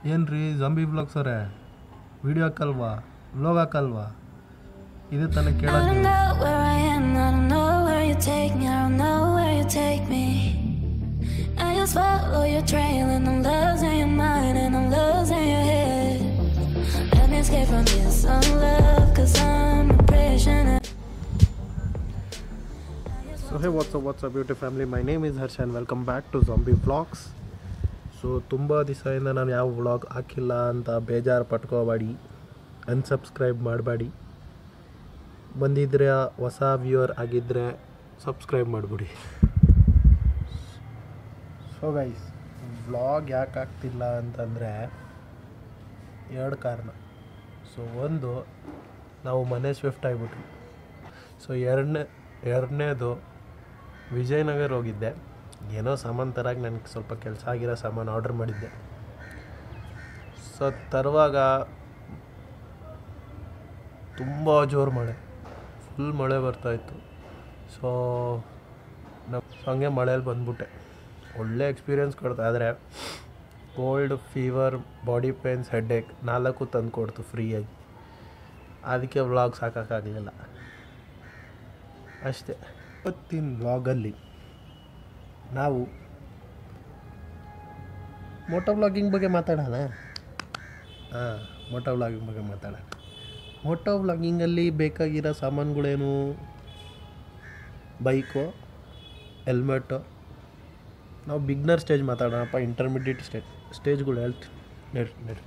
ಏನು ರೀ ಜಂಬಿ ಬ್ಲಾಗ್ಸರೇ video ಹಾಕಲ್ವಾ vlog ಹಾಕಲ್ವಾ ಇದು ತಾನೇ I ಕೇಳೋದು don't know where I am, I don't know where you take me, I don't know where you take me. I just follow your trail and I'm losing your mind and I'm losing your head. Let me escape from this love, cause I'm a prisoner. So hey what's up what's up beauty family my name is Harsha and welcome back to zombie vlogs so ತುಂಬ ದಿವಸದಿಂದ ನಾನು ಯಾವ vlog ಹಾಕಿಲ್ಲ ಅಂತ ಬೇಜಾರು ಪಟ್ಕೋಬೇಡಿ unsubscribe ಮಾಡಬೇಡಿ ಬಂದಿದ್ರೆ ಹೊಸ ವ್ಯೂವರ್ ಆಗಿದ್ದರೆ ಸಬ್ಸ್ಕ್ರೈಬ್ ಮಾಡಿಬಿಡಿ ಸೊ ಗೈಸ್ ವ್ಲಾಗ್ ಯಾಕೆ ಆಗ್ತಿಲ್ಲ ಅಂತಂದರೆ ಎರಡು ಕಾರಣ ಸೊ ಒಂದು ನಾವು ಮನೆ ಸ್ವಿಫ್ಟ್ ಆಗಿಬಿಟ್ವಿ ಸೊ ಎರಡನೇ ಎರಡನೇದು ವಿಜಯನಗರ ಹೋಗಿದ್ದೆ ಏನೋ ಸಾಮಾನು ತರಾಗಿ ನನಗೆ ಸ್ವಲ್ಪ ಕೆಲಸ ಆಗಿರೋ ಸಾಮಾನು ಆರ್ಡ್ರ್ ಮಾಡಿದ್ದೆ ಸೊ ತರುವಾಗ ತುಂಬ ಜೋರು ಮಳೆ ಫುಲ್ ಮಳೆ ಬರ್ತಾಯಿತ್ತು ಸೊ ನಮ್ಮ ಹಂಗೆ ಮಳೇಲಿ ಬಂದ್ಬಿಟ್ಟೆ ಒಳ್ಳೆ ಎಕ್ಸ್ಪೀರಿಯೆನ್ಸ್ ಕೊಡ್ತಾ ಆದರೆ cold fever body pains headache ನಾಲ್ಕು ತಂದು ಕೊಡ್ತು ಫ್ರೀಯಾಗಿ ಅದಕ್ಕೆ ವ್ಲಾಗ್ ಸಾಕೋಕ್ಕಾಗಲಿಲ್ಲ ಅಷ್ಟೇ ಇವತ್ತಿನ ವ್ಲಾಗಲ್ಲಿ ನಾವು ಮೋಟೋ ವ್ಲಾಗಿಂಗ್ ಬಗ್ಗೆ ಮಾತಾಡೋಣ ಹಾಂ ಮೋಟೋ ವ್ಲಾಗಿಂಗ್ ಬಗ್ಗೆ ಮಾತಾಡೋಣ ಮೋಟೋ ವ್ಲಾಗಿಂಗಲ್ಲಿ ಬೇಕಾಗಿರೋ ಸಾಮಾನುಗಳೇನು ಬೈಕು ಹೆಲ್ಮೆಟು ನಾವು ಬಿಗ್ನರ್ ಸ್ಟೇಜ್ ಮಾತಾಡೋಣಪ್ಪ ಇಂಟರ್ಮಿಡಿಯೇಟ್ ಸ್ಟೇಜ್ ಸ್ಟೇಜ್ಗಳು ಹೇಳ್ತೀನಿ ನಡಿ ನಡಿ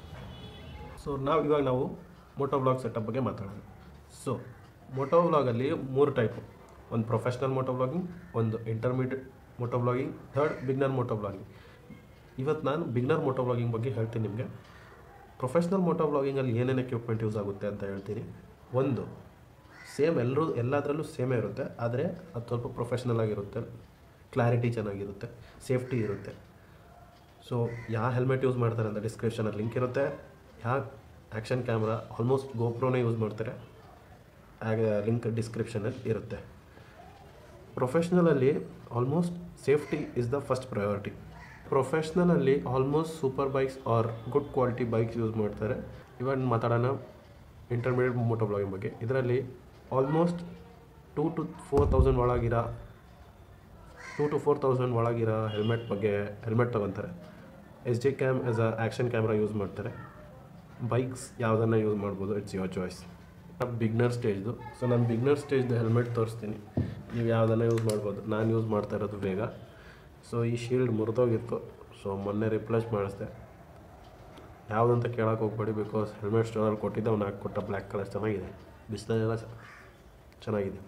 ಸೊ ನಾವು ಇವಾಗ ನಾವು ಮೋಟೋ ವ್ಲಾಗ್ ಸೆಟಪ್ ಬಗ್ಗೆ ಮಾತಾಡೋಣ ಸೊ ಮೋಟೋ ವ್ಲಾಗಲ್ಲಿ ಮೂರು ಟೈಪು ಒಂದು ಪ್ರೊಫೆಷ್ನಲ್ ಮೋಟೋ ವ್ಲಾಗಿಂಗ್ ಒಂದು intermediate moto vlogging third beginner moto vlogging ಇವತ್ತು ನಾನು ಬಿಗ್ನರ್ ಮೋಟೋ ವ್ಲಾಗಿಂಗ್ ಬಗ್ಗೆ ಹೇಳ್ತೀನಿ ನಿಮಗೆ ಪ್ರೊಫೆಷ್ನಲ್ ಮೋಟೋ ವ್ಲಾಗಿಂಗಲ್ಲಿ ಏನೇನು ಎಕ್ವಿಪ್ಮೆಂಟ್ ಯೂಸ್ ಆಗುತ್ತೆ ಅಂತ ಹೇಳ್ತೀನಿ ಒಂದು ಸೇಮ್ ಎಲ್ಲರೂ ಎಲ್ಲದರಲ್ಲೂ ಸೇಮೇ ಇರುತ್ತೆ ಆದರೆ ಅದು ಸ್ವಲ್ಪ ಪ್ರೊಫೆಷ್ನಲ್ ಆಗಿರುತ್ತೆ ಕ್ಲಾರಿಟಿ ಚೆನ್ನಾಗಿರುತ್ತೆ ಸೇಫ್ಟಿ ಇರುತ್ತೆ ಸೊ ಯಾವ ಹೆಲ್ಮೆಟ್ ಯೂಸ್ ಮಾಡ್ತಾರೆ ಅಂತ ಡಿಸ್ಕ್ರಿಪ್ಷನಲ್ಲಿ ಲಿಂಕ್ ಇರುತ್ತೆ ಯಾವ ಆ್ಯಕ್ಷನ್ ಕ್ಯಾಮ್ರಾ ಆಲ್ಮೋಸ್ಟ್ ಗೋಪ್ರೋನೇ ಯೂಸ್ ಮಾಡ್ತಾರೆ ಲಿಂಕ್ ಡಿಸ್ಕ್ರಿಪ್ಷನಲ್ಲಿ ಇರುತ್ತೆ ಪ್ರೊಫೆಷ್ನಲಲ್ಲಿ almost safety is the first priority ಪ್ರೊಫೆಷ್ನಲಲ್ಲಿ almost super bikes are good quality bikes use ಮಾಡ್ತಾರೆ ಇವಾಗ ಮಾತಾಡೋಣ ಇಂಟರ್ಮೀಡಿಯೇಟ್ ಮೋಟೋ ಬ್ಲಾಗಿಂಗ್ ಬಗ್ಗೆ ಇದರಲ್ಲಿ almost two to four thousand ಒಳಗಿರೋ ಟೂ ಟು ಫೋರ್ ತೌಸಂಡ್ ಒಳಗಿರೋ ಹೆಲ್ಮೆಟ್ ಬಗ್ಗೆ ಹೆಲ್ಮೆಟ್ ತೊಗೊತಾರೆ S G cam as a action camera use ಮಾಡ್ತಾರೆ ಬೈಕ್ಸ್ ಯಾವುದನ್ನು ಯೂಸ್ ಮಾಡ್ಬೋದು it's your choice beginner ಸ್ಟೇಜ್ದು so ನಾನು ಬಿಗ್ನರ್ ಸ್ಟೇಜ್ದು ಹೆಲ್ಮೆಟ್ ತೋರಿಸ್ತೀನಿ ನೀವು ಯಾವುದನ್ನು ಯೂಸ್ ಮಾಡ್ಬೋದು ನಾನು ಯೂಸ್ ಮಾಡ್ತಾ ಇರೋದು ಬೇಗ ಸೊ ಈ ಶೀಲ್ಡ್ ಮುರಿದೋಗಿತ್ತು ಸೊ ಮೊನ್ನೆ ರಿಪ್ಲೇಸ್ ಮಾಡಿಸ್ದೆ ಯಾವುದಂತ ಕೇಳೋಕೆ ಹೋಗ್ಬೇಡಿ ಬಿಕಾಸ್ ಹೆಲ್ಮೆಟ್ ಸ್ಟೋರಲ್ಲಿ ಕೊಟ್ಟಿದ್ದೆ ಅವ್ನು ಹಾಕಿ ಕೊಟ್ಟ ಬ್ಲ್ಯಾಕ್ ಕಲರ್ ಚೆನ್ನಾಗಿದೆ ಬಿಸಿಲೆಲ್ಲ ಚೆನ್ನಾಗಿದೆ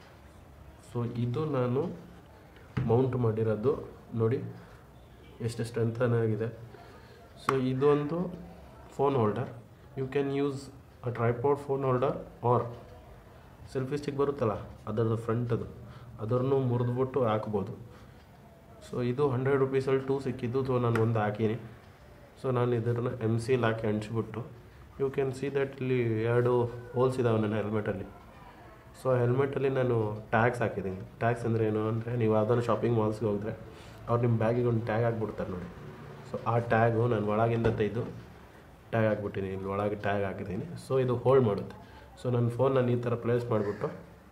ಸೊ ಇದು ನಾನು ಮೌಂಟ್ ಮಾಡಿರೋದು ನೋಡಿ ಎಷ್ಟು ಸ್ಟ್ರೆಂತನಾಗಿದೆ ಸೊ ಇದೊಂದು phone holder you can use a tripod phone holder or selfie stick ಬರುತ್ತಲ್ಲ ಅದರದ್ದು ಫ್ರಂಟದು ಅದನ್ನು ಮುರಿದ್ಬಿಟ್ಟು ಹಾಕ್ಬೋದು ಸೊ ಇದು ಹಂಡ್ರೆಡ್ ರುಪೀಸಲ್ಲಿ ಟೂ ಸಿಕ್ಕಿದ್ದು ಸೊ ನಾನು ಒಂದು ಹಾಕೀನಿ ಸೊ ನಾನು ಇದನ್ನು ಎಮ್ ಸಿಲ್ ಹಾಕಿ ಅಂಟಿಸ್ಬಿಟ್ಟು ಯು ಕ್ಯಾನ್ ಸಿ ದಟ್ ಇಲ್ಲಿ ಎರಡು ಹೋಲ್ಸ್ ಇದಾವೆ ನನ್ನ ಹೆಲ್ಮೆಟಲ್ಲಿ ಸೊ ಹೆಲ್ಮೆಟಲ್ಲಿ ನಾನು ಟ್ಯಾಗ್ಸ್ ಹಾಕಿದ್ದೀನಿ ಟ್ಯಾಗ್ಸ್ ಅಂದರೆ ಏನು ಅಂದರೆ ನೀವು ಯಾವ್ದಾದ್ರು ಶಾಪಿಂಗ್ ಮಾಲ್ಸ್ಗೆ ಹೋದರೆ ಅವ್ರು ನಿಮ್ಮ ಬ್ಯಾಗಿಗೆ ಒಂದು ಟ್ಯಾಗ್ ಹಾಕ್ಬಿಡ್ತಾರೆ ನೋಡಿ ಸೊ ಆ ಟ್ಯಾಗು ನಾನು ಒಳಗಿಂದ ತೆಗೆದು ಟ್ಯಾಗ್ ಹಾಕ್ಬಿಟ್ಟಿನಿ ಇಲ್ಲಿ ಒಳಗೆ ಟ್ಯಾಗ್ ಹಾಕಿದ್ದೀನಿ ಸೊ ಇದು ಹೋಲ್ಡ್ ಮಾಡುತ್ತೆ ಸೊ ನನ್ನ ಫೋನ್ ನಾನು ಈ ಥರ ಪ್ಲೇಸ್ ಮಾಡಿಬಿಟ್ಟು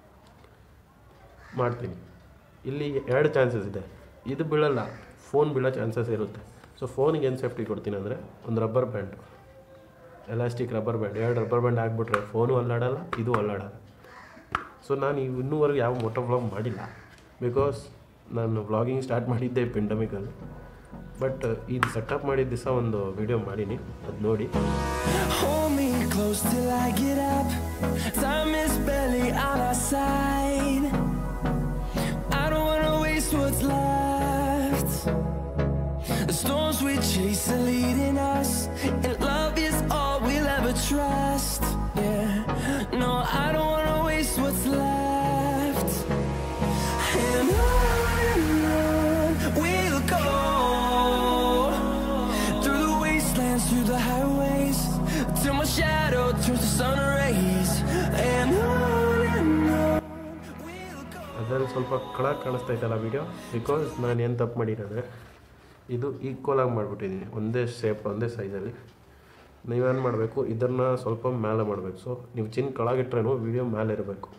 ಮಾಡ್ತೀನಿ ಇಲ್ಲಿ ಎರಡು ಚಾನ್ಸಸ್ ಇದೆ ಇದು ಬೀಳಲ್ಲ ಫೋನ್ ಬೀಳೋ ಚಾನ್ಸಸ್ ಇರುತ್ತೆ ಸೊ ಫೋನಿಗೆ ಏನು ಸೇಫ್ಟಿ ಕೊಡ್ತೀನಿ ಅಂದರೆ ಒಂದು rubber band elastic rubber band ಎರಡು ರಬ್ಬರ್ ಬ್ಯಾಂಡ್ ಹಾಕ್ಬಿಟ್ರೆ ಫೋನು ಅಲ್ಲಾಡಲ್ಲ ಇದು ಅಲ್ಲಾಡಲ್ಲ ಸೊ ನಾನು ಇವ್- ಇನ್ನೂವರೆಗೆ ಯಾವ ಮೋಟೋ ವ್ಲಾಗ್ ಮಾಡಿಲ್ಲ ಬಿಕಾಸ್ ನಾನು ವ್ಲಾಗಿಂಗ್ ಸ್ಟಾರ್ಟ್ ಮಾಡಿದ್ದೆ ಪೆಂಡಮಿಕಲ್ಲಿ ಬಟ್ ಇದು ಸೆಟಪ್ ಮಾಡಿದ ದಿವಸ ಒಂದು ವಿಡಿಯೋ ಮಾಡೀನಿ ಅದು ನೋಡಿ Hold me close till I get up. Time is barely on our side. I don't wanna waste what's left. The storms we chase are leading us, and love is all we'll ever trust. Yeah, no, I don't wanna waste what's left. And on and on we'll go through the wastelands, through the highways, till my shadow turns to sun rays. And on and on we'll go. ಅದರಲ್ಲಿ ಸ್ವಲ್ಪ ಕಳ ಕಾಣಿಸ್ತಾ ಇತ್ತಲ್ಲ video because ನಾನು ಏನು ತಪ್ಪು ಮಾಡಿರೋದ್ರೆ ಇದು equal ಆಗಿ ಮಾಡಿಬಿಟ್ಟಿದ್ದೀನಿ ಒಂದೇ ಶೇಪ್ ಒಂದೇ ಸೈಜಲ್ಲಿ ನೀವೇನು ಮಾಡಬೇಕು ಇದನ್ನು ಸ್ವಲ್ಪ ಮೇಲೆ ಮಾಡಬೇಕು ಸೊ ನೀವು ಚಿನ್ ಕೆಳಗಿಟ್ರೇನು ವಿಡಿಯೋ ಮೇಲೆ ಇರಬೇಕು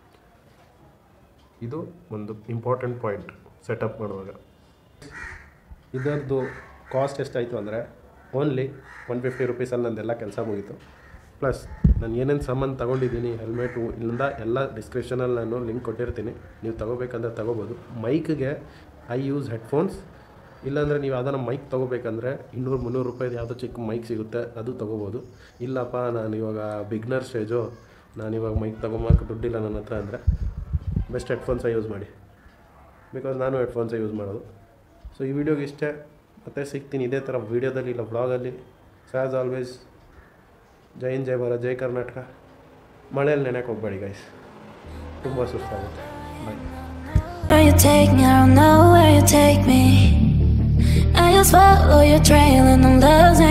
ಇದು ಒಂದು ಇಂಪಾರ್ಟೆಂಟ್ ಪಾಯಿಂಟ್ ಸೆಟಪ್ ಮಾಡುವಾಗ ಇದರದ್ದು ಕಾಸ್ಟ್ ಎಷ್ಟಾಯಿತು ಅಂದರೆ ಓನ್ಲಿ ಒನ್ ಫಿಫ್ಟಿ ರುಪೀಸಲ್ಲಿ ನಂದೆಲ್ಲ ಕೆಲಸ ಮುಗೀತು ಪ್ಲಸ್ ನಾನು ಏನೇನು ಸಾಮಾನು ತೊಗೊಂಡಿದ್ದೀನಿ ಹೆಲ್ಮೆಟು ಇಲ್ಲಿಂದ ಎಲ್ಲ ಡಿಸ್ಕ್ರಿಪ್ಷನಲ್ಲಿ ನಾನು ಲಿಂಕ್ ಕೊಟ್ಟಿರ್ತೀನಿ ನೀವು ತೊಗೋಬೇಕಂದ್ರೆ ತೊಗೋಬೋದು ಮೈಕ್ಗೆ ಐ ಯೂಸ್ ಹೆಡ್ಫೋನ್ಸ್ ಇಲ್ಲಾಂದರೆ ನೀವು ಯಾವ್ದಾನ ಮೈಕ್ ತೊಗೋಬೇಕಂದ್ರೆ ಇನ್ನೂರು ಮುನ್ನೂರು ರೂಪಾಯಿದು ಯಾವುದೋ ಚಿಕ್ಕ ಮೈಕ್ ಸಿಗುತ್ತೆ ಅದು ತೊಗೋಬೋದು ಇಲ್ಲಪ್ಪ ನಾನು ಇವಾಗ ಬಿಗ್ನರ್ ಸ್ಟೇಜು ನಾನು ಇವಾಗ ಮೈಕ್ ತೊಗೊಂಬಕ್ಕೆ ದುಡ್ಡಿಲ್ಲ ನನ್ನ ಹತ್ರ ಅಂದರೆ ಬೆಸ್ಟ್ ಹೆಡ್ಫೋನ್ಸೇ ಯೂಸ್ ಮಾಡಿ ಬಿಕಾಸ್ ನಾನು ಹೆಡ್ಫೋನ್ಸೇ ಯೂಸ್ ಮಾಡೋದು ಸೊ ಈ ವಿಡಿಯೋಗೆ ಇಷ್ಟೇ ಮತ್ತೆ ಸಿಗ್ತೀನಿ ಇದೇ ಥರ ವೀಡಿಯೋದಲ್ಲಿ ಇಲ್ಲ ಬ್ಲಾಗಲ್ಲಿ ಸೊ ಆ್ಯಸ್ ಆಲ್ವೇಸ್ ಜೈ ಹಿಂದ್ ಜೈ ಭಾರತ್ ಜೈ ಕರ್ನಾಟಕ ಮಳೆಯಲ್ಲಿ ನೆನೆಯಕ್ಕೆ ಹೋಗ್ಬೇಡಿ ಗೈಸ್ ತುಂಬ ಸುಸ್ತಾಗುತ್ತೆ ಬಾಯ್ Where you take me, I don't know where you take me. I just follow your trail and I'm losing